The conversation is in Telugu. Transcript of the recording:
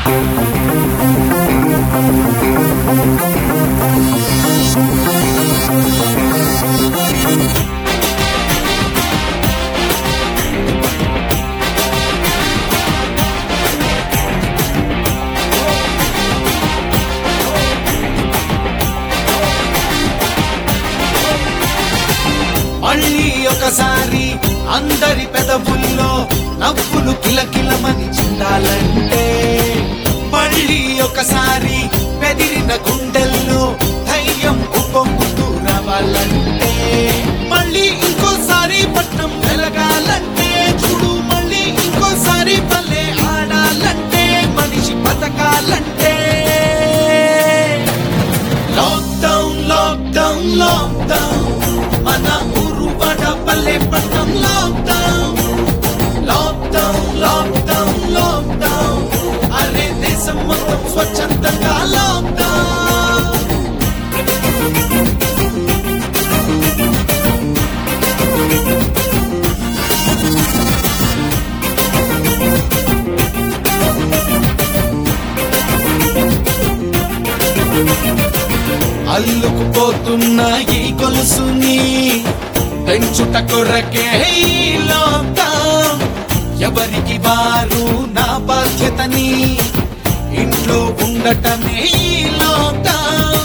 మళ్ళీ ఒకసారి అందరి పెదవుల్లో నవ్వులు కిలకిలమని చిందాలంటే మళ్ళీ ఒకసారి పెదిరిన గుండెల్లో ధైర్యం ఉప్పొంగుతూ రావాలంటే మళ్ళీ ఇంకోసారి పట్నం వెలగాలంటే చూడు మళ్ళీ ఇంకోసారి పల్లె ఆడాలంటే మనిషి బతకాలంటే లాక్డౌన్ లాక్డౌన్ లాక్డౌన్ మన ఊరు పడ పల్లె పట్టం లాక్డౌన్ లాక్డౌన్ లాక్డౌన్ లాక్డౌన్ అరే దేశం మొత్తం స్వచ్ఛందంగా లాక్డౌన్ అల్లుకుపోతున్న ఈ గొలుసుని పెంచుట కొరకే ఈ లాక్డౌన్ ఎవరికి వారు నా బాధ్యతని ఇంట్లో ఉండటమే ఈ లాక్డౌన్